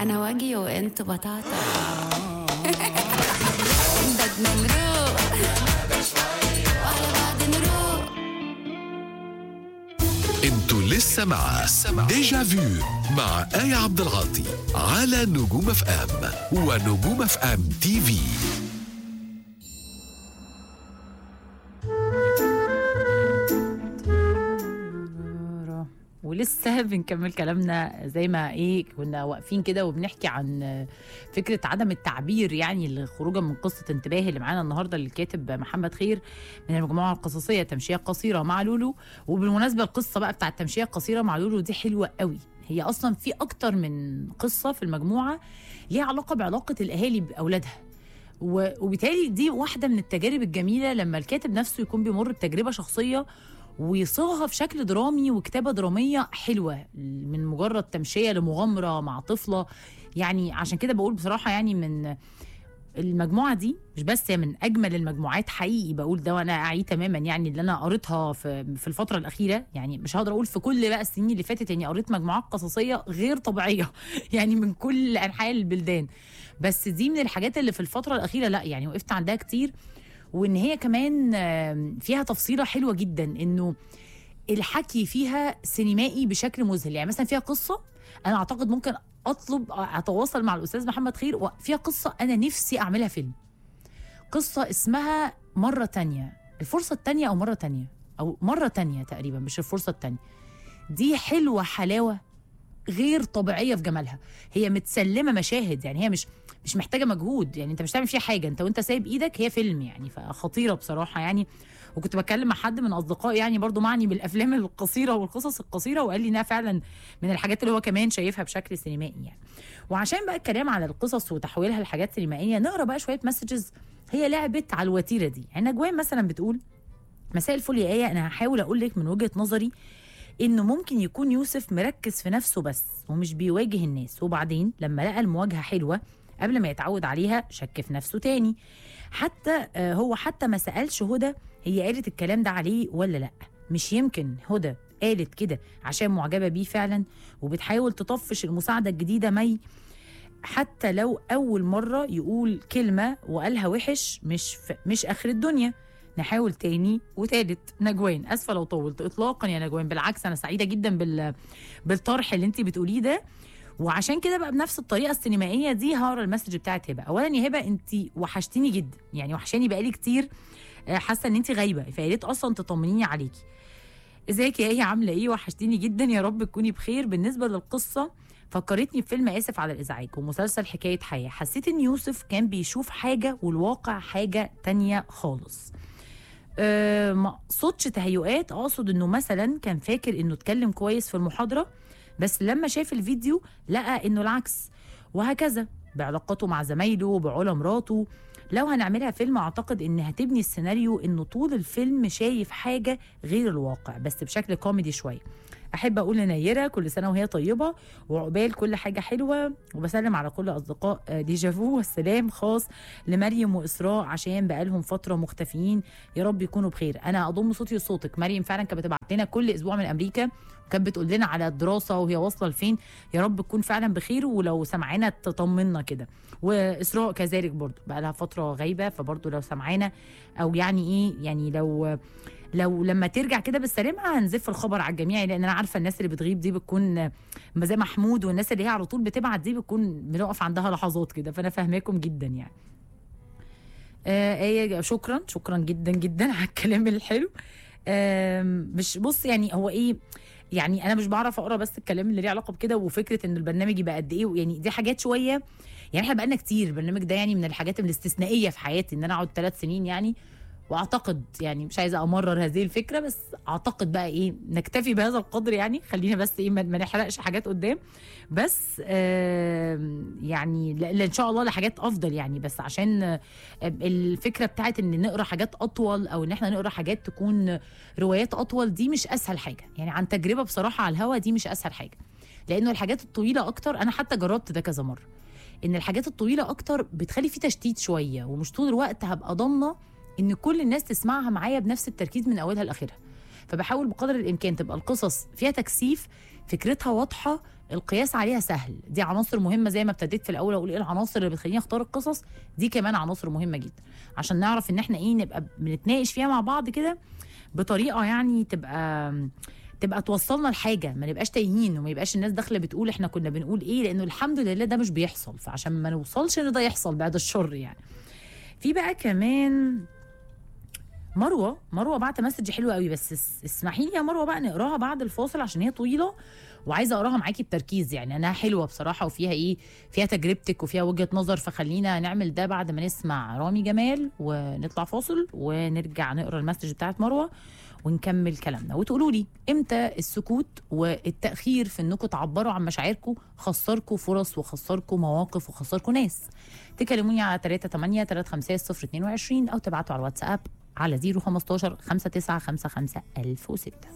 انا واجي وانتوا بطاطا بدنا نروق وعلى بعض نروق انتوا لسه مع ديجا فيو مع آية عبد العاطي على نجوم اف ام ونجوم اف ام تي في ولسه بنكمل كلامنا زي ما ايه كنا واقفين كده وبنحكي عن فكره عدم التعبير يعني اللي خروجا من قصه انتباه اللي معانا النهارده للكاتب محمد خير من المجموعه القصصيه تمشيه قصيره مع لولو وبالمناسبه القصه بقى بتاعت تمشيه قصيره مع لولو دي حلوه قوي هي اصلا في اكتر من قصه في المجموعه ليها علاقه بعلاقه الاهالي باولادها و- وبالتالي دي واحده من التجارب الجميله لما الكاتب نفسه يكون بيمر بتجربه شخصيه ويصيغها في شكل درامي وكتابه دراميه حلوه من مجرد تمشيه لمغامره مع طفله يعني عشان كده بقول بصراحه يعني من المجموعه دي مش بس هي من اجمل المجموعات حقيقي بقول ده وانا اعي تماما يعني اللي انا قريتها في في الفتره الاخيره يعني مش هقدر اقول في كل بقى السنين اللي فاتت اني قريت مجموعات قصصيه غير طبيعيه يعني من كل انحاء البلدان بس دي من الحاجات اللي في الفتره الاخيره لا يعني وقفت عندها كتير وان هي كمان آم، فيها تفصيله حلوه جدا انه الحكي فيها سينمائي بشكل مذهل يعني مثلا فيها قصه انا اعتقد ممكن اطلب اتواصل مع الاستاذ محمد خير وفيها قصه انا نفسي اعملها فيلم قصه اسمها مره تانية الفرصه التانية او مره تانية او مره تانية تقريبا مش الفرصه التانية دي حلوه حلاوه غير طبيعيه في جمالها هي متسلمه مشاهد يعني هي مش مش محتاجه مجهود يعني انت مش تعمل فيها حاجه انت وانت سايب ايدك هي فيلم يعني فخطيره بصراحه يعني وكنت بتكلم مع حد من اصدقائي يعني برضو معني بالافلام القصيره والقصص القصيره وقال لي انها فعلا من الحاجات اللي هو كمان شايفها بشكل سينمائي يعني وعشان بقى الكلام على القصص وتحويلها لحاجات سينمائيه نقرا بقى شويه مسجز هي لعبت على الوتيره دي يعني نجوان مثلا بتقول مساء الفل يا ايه انا هحاول اقول لك من وجهه نظري انه ممكن يكون يوسف مركز في نفسه بس ومش بيواجه الناس وبعدين لما لقى المواجهه حلوه قبل ما يتعود عليها شك في نفسه تاني حتى آه، هو حتى ما سالش هدى هي قالت الكلام ده عليه ولا لا مش يمكن هدى قالت كده عشان معجبه بيه فعلا وبتحاول تطفش المساعده الجديده مي حتى لو اول مره يقول كلمه وقالها وحش مش ف... مش اخر الدنيا نحاول تاني وتالت نجوان اسفه لو طولت اطلاقا يا نجوان بالعكس انا سعيده جدا بال... بالطرح اللي انت بتقوليه ده وعشان كده بقى بنفس الطريقه السينمائيه دي هقرا المسج بتاعت هبه اولا يا هبه انت وحشتيني جدا يعني وحشاني بقالي كتير آه، حاسه ان انت غايبه فيا ريت اصلا تطمنيني عليكي ازيك يا ايه عامله ايه وحشتيني جدا يا رب تكوني بخير بالنسبه للقصه فكرتني بفيلم اسف على الازعاج ومسلسل حكايه حياه حسيت ان يوسف كان بيشوف حاجه والواقع حاجه تانية خالص أه ما اقصدش تهيؤات اقصد انه مثلا كان فاكر انه اتكلم كويس في المحاضره بس لما شاف الفيديو لقى انه العكس وهكذا بعلاقاته مع زمايله بعلا مراته لو هنعملها فيلم اعتقد ان هتبني السيناريو انه طول الفيلم شايف حاجه غير الواقع بس بشكل كوميدي شويه احب اقول لنيره كل سنه وهي طيبه وعقبال كل حاجه حلوه وبسلم على كل اصدقاء آه، ديجافو والسلام خاص لمريم واسراء عشان بقالهم فتره مختفيين يا رب يكونوا بخير انا اضم صوتي لصوتك مريم فعلا كانت بتبعت لنا كل اسبوع من امريكا وكانت بتقول لنا على الدراسه وهي واصله لفين يا رب تكون فعلا بخير ولو سمعنا تطمنا كده واسراء كذلك برضو بقى لها فتره غايبه فبرضو لو سمعانا او يعني ايه يعني لو لو لما ترجع كده بالسلامه هنزف الخبر على الجميع لان انا عارفه الناس اللي بتغيب دي بتكون زي محمود والناس اللي هي على طول بتبعت دي بتكون بنقف عندها لحظات كده فانا فاهماكم جدا يعني آه ايه شكرا شكرا جدا جدا على الكلام الحلو آم، مش بص يعني هو ايه يعني انا مش بعرف اقرا بس الكلام اللي ليه علاقه بكده وفكره ان البرنامج يبقى قد ايه يعني دي حاجات شويه يعني احنا بقالنا كتير البرنامج ده يعني من الحاجات الاستثنائيه في حياتي ان انا اقعد ثلاث سنين يعني واعتقد يعني مش عايزه امرر هذه الفكره بس اعتقد بقى ايه نكتفي بهذا القدر يعني خلينا بس ايه ما ما نحرقش حاجات قدام بس آم، يعني لا لا ان شاء الله لحاجات افضل يعني بس عشان آه، الفكره بتاعت ان نقرا حاجات اطول او ان احنا نقرا حاجات تكون روايات اطول دي مش اسهل حاجه يعني عن تجربه بصراحه على الهوا دي مش اسهل حاجه لانه الحاجات الطويله اكتر انا حتى جربت ده كذا مره ان الحاجات الطويله اكتر بتخلي في تشتيت شويه ومش طول الوقت هبقى ضامنه ان كل الناس تسمعها معايا بنفس التركيز من اولها لاخرها فبحاول بقدر الامكان تبقى القصص فيها تكثيف فكرتها واضحه القياس عليها سهل دي عناصر مهمه زي ما ابتديت في الاول اقول ايه العناصر اللي بتخليني اختار القصص دي كمان عناصر مهمه جدا عشان نعرف ان احنا ايه نبقى بنتناقش فيها مع بعض كده بطريقه يعني تبقى تبقى توصلنا لحاجه ما نبقاش تايهين وما يبقاش الناس داخله بتقول احنا كنا بنقول ايه لانه الحمد لله ده مش بيحصل فعشان ما نوصلش ان ده يحصل بعد الشر يعني في بقى كمان مروه مروه بعت مسج حلو قوي بس اس- اسمحي لي يا مروه بقى نقراها بعد الفاصل عشان هي طويله وعايزه اقراها معاكي بتركيز يعني انها حلوه بصراحه وفيها ايه فيها تجربتك وفيها وجهه نظر فخلينا نعمل ده بعد ما نسمع رامي جمال ونطلع فاصل ونرجع نقرا المسج بتاعت مروه ونكمل كلامنا وتقولوا لي امتى السكوت والتاخير في انكم تعبروا عن مشاعركم خسركم فرص وخسركم مواقف وخسركم ناس تكلموني على 38 350 022 او تبعتوا على الواتساب على 015 5955 1006